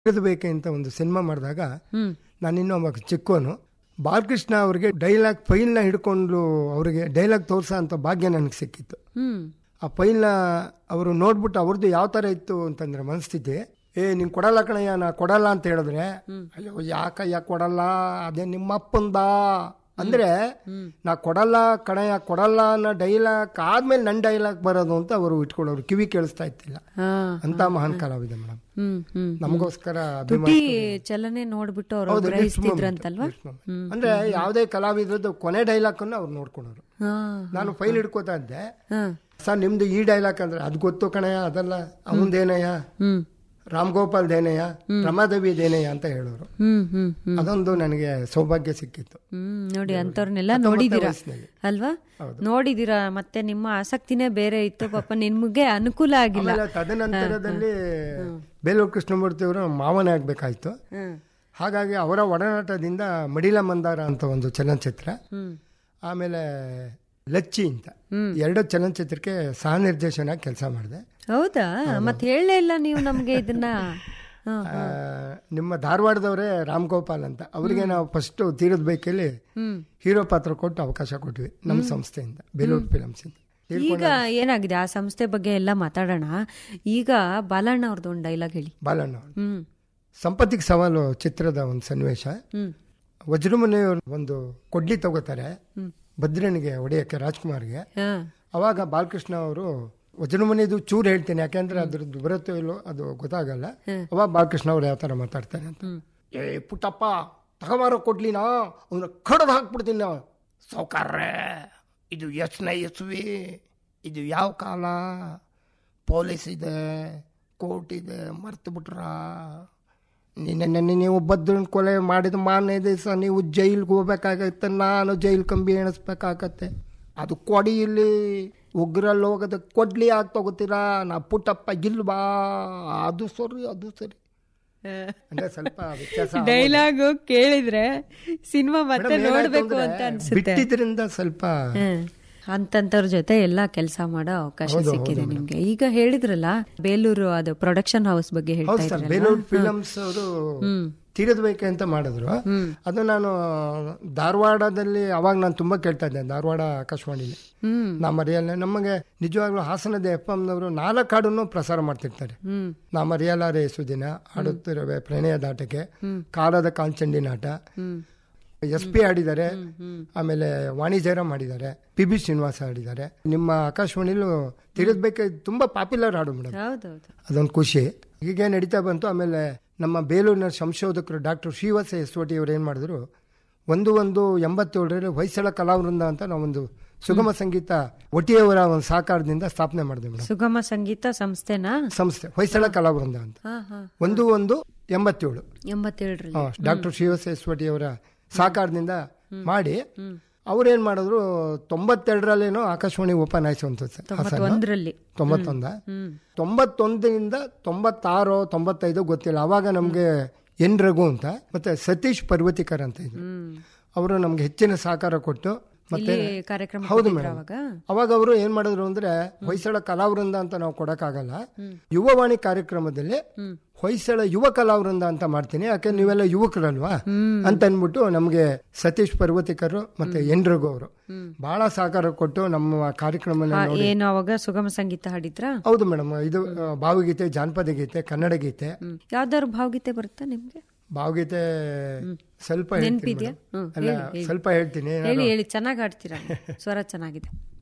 ಬೇಕೆ ಅಂತ ಒಂದು ಸಿನಿಮಾ ಮಾಡಿದಾಗ ಹ್ಮ್ ನಾನಿನ್ನೂ ಅವಾಗ ಚಿಕ್ಕೋನು ಬಾಲಕೃಷ್ಣ ಅವ್ರಿಗೆ ಡೈಲಾಗ್ ಫೈಲ್ನ ಹಿಡ್ಕೊಂಡು ಅವರಿಗೆ ಡೈಲಾಗ್ ತೋರ್ಸೋ ಅಂತ ಭಾಗ್ಯ ನನಗೆ ಸಿಕ್ಕಿತ್ತು ಹ್ಮ್ ಆ ಫೈಲ್ನ ಅವರು ನೋಡ್ಬಿಟ್ಟು ಅವ್ರದ್ದು ಯಾವ ಥರ ಇತ್ತು ಅಂತಂದ್ರೆ ಮನಸ್ಥಿತಿ ಏ ನೀನು ಕೊಡಲ್ಲ ಕಣಯ್ಯ ನಾ ಕೊಡಲ್ಲ ಅಂತ ಹೇಳಿದ್ರೆ ಅಯ್ಯೋ ಯಾಕಯ್ಯ ಕೊಡಲ್ಲ ಅದೇ ನಿಮ್ಮ ಅಪ್ಪಂದ ಅಂದ್ರೆ ನಾ ಕೊಡಲ್ಲ ಕಣಯ್ಯ ಕೊಡಲ್ಲ ಅನ್ನೋ ಡೈಲಾಗ್ ಆದ್ಮೇಲೆ ನನ್ನ ಡೈಲಾಗ್ ಬರೋದು ಅಂತ ಅವರು ಇಟ್ಕೊಳ್ಳೋರು ಕಿವಿ ಕೇಳಿಸ್ತಾ ಇತ್ತಿಲ್ಲ ಹಾ ಅಂತ ಮಹಾನ್ ಕಲಾವಿದ ಮೇಡಮ್ ಹ್ಮ್ ಹ್ಮ್ ನಮಗೋಸ್ಕರ ತುಟಿ ಚಲನೆ ನೋಡ್ಬಿಟ್ಟು ಅವ್ರು ಹೌದು, ಗ್ರಹಿಸ್ತಿದ್ರಂತಲ್ವಾ ಹ್ಮ್. ಅಂದ್ರೆ ಯಾವುದೇ ಕಲಾವಿದ್ರದ್ದು ಕೊನೆ ಡೈಲಾಗ್ ಅನ್ನು ಅವ್ರು ನೋಡ್ಕೊಳೋರು ಹಾ ನಾನು ಫೈಲ್ ಹಿಡ್ಕೋತಾ ಇದ್ದೆ ಹಾ ಸರ್ ನಿಮ್ದು ಈ ಡೈಲಾಗ್ ಅಂದ್ರೆ ಅದು ಗೊತ್ತು ಕಣಯ್ಯ ಅದಲ್ಲ ಅವಂದೇನಯ್ಯ ಹ್ಮ್ ರಾಮ್ ಗೋಪಾಲ್ ದೇನಯ್ಯ ರಮಾದೇವಿ ದೇನಯ್ಯ ಅಂತ ಹೇಳೋರು ಹ್ಮ್ ಹ್ಮ್ ಹ್ಮ್ ಅದೊಂದು ನನಗೆ ಸೌಭಾಗ್ಯ ಸಿಕ್ಕಿತ್ತು ಹ್ಮ್ ನೋಡಿ ಅಂತವ್ರನ್ನೆಲ್ಲ ನೋಡಿದೀರಾ ವಯಸ್ಸಿನಲ್ಲಿ. ಅಲ್ವಾ ನೋಡಿದೀರಾ ಮತ್ತೆ ನಿಮ್ಮ ಆಸಕ್ತಿನೇ ಬೇರೆ ಇತ್ತು ಪಾಪ ನಿಮ್ಗೆ ಅನುಕೂಲ ಆಗಿಲ್ಲ ಆಮೇಲೆ ತದನಂತರದಲ್ಲಿ ಬೇಲೂರು ಕೃಷ್ಣಮೂರ್ತಿ ಅವರು ಮಾವನೇ ಆಗ್ಬೇಕಾಯ್ತು ಹ್ಮ್ ಹಾಗಾಗಿ ಅವರ ಒಡನಾಟದಿಂದ ಮಡಿಲ ಮಂದಾರ ಅಂತ ಒಂದು ಚಲನಚಿತ್ರ ಹ್ಮ್ ಆಮೇಲೆ ಲಚ್ಚಿ ಅಂತ ಎರಡು ಚಲನಚಿತ್ರಕ್ಕೆ ಸಹ ನಿರ್ದೇಶನ ಕೆಲಸ ಮಾಡಿದೆ ಹೌದಾ ಮತ್ತೆ ಹೇಳಲೇ ಇಲ್ಲ ನೀವು ನಮ್ಗೆ ಇದನ್ನ ಹಾ, ಆ, ನಿಮ್ಮ ಧಾರವಾಡದವರೇ ರಾಮ್ ಗೋಪಾಲ್ ಅಂತ ಅವರಿಗೆ ನಾವು ಫಸ್ಟ್ ತೀರದ ಬೈಕಲ್ಲಿ ಹ್ಮ್ ಹೀರೋ ಪಾತ್ರ ಕೊಟ್ಟು ಅವಕಾಶ ಕೊಟ್ವಿ ನಮ್ಮ ಸಂಸ್ಥೆಯಿಂದ ಬೇಲೂರು ಫಿಲಮ್ಸ್ ಇಂದ ಈಗ ಏನಾಗಿದೆ ಆ ಸಂಸ್ಥೆ ಬಗ್ಗೆ ಎಲ್ಲ ಮಾತಾಡೋಣ ಈಗ ಬಾಲಣ್ಣ ಅವ್ರದ್ದು ಒಂದು ಡೈಲಾಗ್ ಹೇಳಿ ಬಾಲಣ್ಣ ಅವರು ಹ್ಮ್ ಸಂಪತ್ತಿಗೆ ಸವಾಲು ಚಿತ್ರದ ಒಂದು ಸನ್ನಿವೇಶ ಹ್ಮ್ ವಜ್ರಮುನಿಯವರು ಒಂದು ಕೊಡ್ಲಿ ತಗೋತಾರೆ ಭದ್ರನಿಗೆ ಹೊಡೆಯಕ್ಕೆ ರಾಜ್ಕುಮಾರ್ಗೆ ಹಾ ಅವಾಗ ಬಾಲಕೃಷ್ಣ ಅವರು ವಜ್ರಮುನಿದು ಚೂರು ಹೇಳ್ತೀನಿ ಯಾಕೆಂದ್ರೆ ಅದ್ರದ್ದು ಬರುತ್ತೋ ಇಲ್ಲೋ ಅದು ಗೊತ್ತಾಗಲ್ಲ ಅವಾಗ ಬಾಲಕೃಷ್ಣ ಅವ್ರು ಯಾವ ತರ ಮಾತಾಡ್ತಾರೆ ಅಂತ ಏ ಪುಟ್ಟಪ್ಪ ತಗೊಂಬಾರೋ ಕೊಡ್ಲಿನಾ ಅವನ್ನ ಕಡ್ದು ಹಾಕ್ಬಿಡ್ತೀನಿ ನಾವು ಸೌಕಾರ್ರೆ ಇದು ಎಷ್ಟನೇ ಇಸ್ವಿ ಇದು ಯಾವ ಕಾಲ ಪೊಲೀಸ್ ಇದೆ ಕೋರ್ಟ್ ಇದೆ ಮರ್ತು ಬಿಟ್ರ ನಿನ್ನೆ ನೀವು ಭದ್ರನ್ ಕೊಲೆ ಮಾಡಿದ ಮಾರನೇ ದಿವಸ ನೀವು ಜೈಲ್ಗೆ ಹೋಗ್ಬೇಕಾಗತ್ತೆ ನಾನು ಜೈಲ್ ಕಂಬಿ ಎಣಿಸ್ಬೇಕಾಗತ್ತೆ ಅದು ಕೊಡಿ ಇಲ್ಲಿ ಉಗ್ರಲ್ಲಿ ಹೋಗೋದು ಕೊಡ್ಲಿ ಆಗಿ ತಗೋತೀರಾ ನಾ ಪುಟ್ಟಪ್ಪ ಇಲ್ವಾ ಅದು ಸರಿ ಅದು ಸರಿ ಅಂದ್ರೆ ಸ್ವಲ್ಪ ವ್ಯತ್ಯಾಸ ಡೈಲಾಗು ಕೇಳಿದ್ರೆ ಸಿನಿಮಾ ಮತ್ತೆ ಮೇಡಮ್, ಏನಾಯ್ತು ನೋಡ್ಬೇಕು ಅಂದ್ರೆ, ಅಂತ ಅನ್ಸುತ್ತೆ ಬಿಟ್ಟಿದ್ರಿಂದ ಸ್ವಲ್ಪ ಹ್ಮ್. ಅಂತಂತವ್ರ ಜೊತೆ ಎಲ್ಲ ಕೆಲಸ ಮಾಡೋ ಅವಕಾಶ ಸಿಕ್ಕಿದೆ ನಿಮ್ಗೆ ಈಗ ಹೇಳಿದ್ರಲ್ಲ ಬೇಲೂರು ಅದು ಪ್ರೊಡಕ್ಷನ್ ಹೌಸ್ ಬಗ್ಗೆ ಹೇಳ್ತಾ ಹೌದು ಸರ್ ಇದ್ರಲ್ಲ ಬೇಲೂರು ಫಿಲಮ್ಸ್ ಅವರು ತೀರದ್ಬೇಕೆ ಅಂತ ಮಾಡಿದ್ರು ಅದು ನಾನು ಧಾರವಾಡದಲ್ಲಿ ಅವಾಗ ನಾನು ತುಂಬಾ ಕೇಳ್ತಾ ಇದ್ದೆ ಧಾರವಾಡ ಆಕಾಶವಾಣಿಲಿ ಹ್ಮ್ ನಾ ಮರೆಯಲ್ಲ ನಮಗೆ ನಿಜವಾಗ್ಲೂ ಹಾಸನದ ಎಫ್ ಎಮ್ನವರು ನಾಲ್ಕು ಹಾಡನ್ನು ಪ್ರಸಾರ ಮಾಡ್ತಿರ್ತಾರೆ ಹ್ಮ್ ನಾ ಮರೆಯಲಾರೆ ಸುದಿನ ಹಾಡುತ್ತಿರುವೆ ಪ್ರಣಯ ದಾಟಕ್ಕೆ ಕಾಲದ ಕಾಂಚಂಡಿ ನಾಟ ಹ್ಮ್ ಎಸ್ ಪಿ ಆಡಿದ್ದಾರೆ ಆಮೇಲೆ ವಾಣಿ ಜಯರಾಮ್ ಮಾಡಿದ್ದಾರೆ ಪಿ ಬಿ ಶ್ರೀನಿವಾಸ ಆಡಿದ್ದಾರೆ ನಿಮ್ಮ ಆಕಾಶವಾಣಿಲೂ ತಿರುಗ್ಬೇಕು ತುಂಬಾ ಪಾಪ್ಯುಲರ್ ಹಾಡು ಮೇಡಮ್ ಹೌದೌದು ಅದೊಂದು ಖುಷಿ ಹೀಗೆ ನಡೀತಾ ಬಂತು ಆಮೇಲೆ ನಮ್ಮ ಬೇಲೂರಿನ ಸಂಶೋಧಕರು ಡಾಕ್ಟರ್ ಶ್ರೀವಾಸ ಎಸ್ವಟಿ ಅವ್ರು ಏನು ಮಾಡಿದ್ರು ಒಂದು ಒಂದು ಎಂಬತ್ತೇಳರಲ್ಲಿ ಹೊಯ್ಸಳ ಕಲಾವೃಂದ ಅಂತ ನಾವೊಂದು ಸುಗಮ ಸಂಗೀತ ಒಟಿಯವರ ಒಂದು ಸಹಕಾರದಿಂದ ಸ್ಥಾಪನೆ ಮಾಡಿದೆ ಮೇಡಮ್ ಸುಗಮ ಸಂಗೀತ ಸಂಸ್ಥೆನಾ ಸಂಸ್ಥೆ ಹೊಯ್ಸಳ ಕಲಾವೃಂದ ಅಂತ ಹಾ ಹಾ ಒಂದು ಒಂದು ಎಂಬತ್ತೇಳು ಎಂಬತ್ತೇಳರಲ್ಲಿ ಡಾಕ್ಟರ್ ಶ್ರೀವಾಸ ಎಸ್ವಟಿ ಅವರ ಸಹಕಾರದಿಂದ ಮಾಡಿ ಅವ್ರೇನ್ ಮಾಡಿದ್ರು ತೊಂಬತ್ತೆರಡರಲ್ಲೇನೋ ಆಕಾಶವಾಣಿ ಓಪನ್ ಆಯ್ತು ಅಂತ ಹಾಸನ ಒಂದರಲ್ಲಿ ತೊಂಬತ್ತೊಂದ ಹ್ಮ್ ತೊಂಬತ್ತೊಂದರಿಂದ ತೊಂಬತ್ತಾರು ತೊಂಬತ್ತೈದು ಗೊತ್ತಿಲ್ಲ ಅವಾಗ ನಮಗೆ ಎನ್ ರಘು ಅಂತ ಮತ್ತೆ ಸತೀಶ್ ಪರ್ವತಿಕರ್ ಅಂತ ಇದ್ರು ಹ್ಮ್ ಅವರು ನಮ್ಗೆ ಹೆಚ್ಚಿನ ಸಹಕಾರ ಕೊಟ್ಟು ಮತ್ತೆ ಇಲ್ಲಿ ಕಾರ್ಯಕ್ರಮ ಹೌದು ಕೊಟ್ಟಿದ್ರ ಮೇಡಮ್ ಅವಾಗ ಅವಾಗ ಅವರು ಏನ್ ಮಾಡಿದ್ರು ಅಂದ್ರೆ ಹೊಯ್ಸಳ ಕಲಾವೃಂದ ಅಂತ ನಾವು ಕೊಡಕ್ಕಾಗಲ್ಲ ಯುವವಾಣಿ ಕಾರ್ಯಕ್ರಮದಲ್ಲಿ ಹೊಯ್ಸಳ ಯುವ ಕಲಾವೃಂದ ಅಂತ ಮಾಡ್ತೀನಿ ಯಾಕೆ ನೀವೆಲ್ಲ ಯುವಕರಲ್ವಾ ಅಂತ ಅನ್ಬಿಟ್ಟು ನಮ್ಗೆ ಸತೀಶ್ ಪರ್ವತಿಕರ್ ಮತ್ತೆ ಎನ್ ರಘು ಅವರು ಬಹಳ ಸಹಕಾರ ಕೊಟ್ಟು ನಮ್ಮ ಕಾರ್ಯಕ್ರಮ ಆ, ಏನು ಅವಾಗ ಸುಗಮ ಸಂಗೀತ ಹಾಡಿದ್ರ ಹೌದು ಮೇಡಮ್ ಇದು ಆ, ಭಾವಗೀತೆ ಜಾನಪದ ಗೀತೆ ಕನ್ನಡ ಗೀತೆ ಹ್ಮ್ ಯಾವ್ದಾದ್ರು ಭಾವಗೀತೆ ಬರುತ್ತಾ ನಿಮ್ಗೆ ಭಾವಗೀತೆ ಸ್ವಲ್ಪ ಹೇಳ್ತೀನಿ ನೆನ್ಪಿದ್ಯಾ ಮೇಡಮ್. ಹ್ಮ್ ಅಲ್ಲ ಹೇಳಿ, ಹೇಳಿ. ಸ್ವಲ್ಪ ಹೇಳ್ತೀನಿ ಹೇಳಿ ಹೇಳಿ ಚೆನ್ನಾಗಿ ಹಾಡ್ತೀರಾ ನೀವು. ಸ್ವರ ಚೆನ್ನಾಗಿದೆ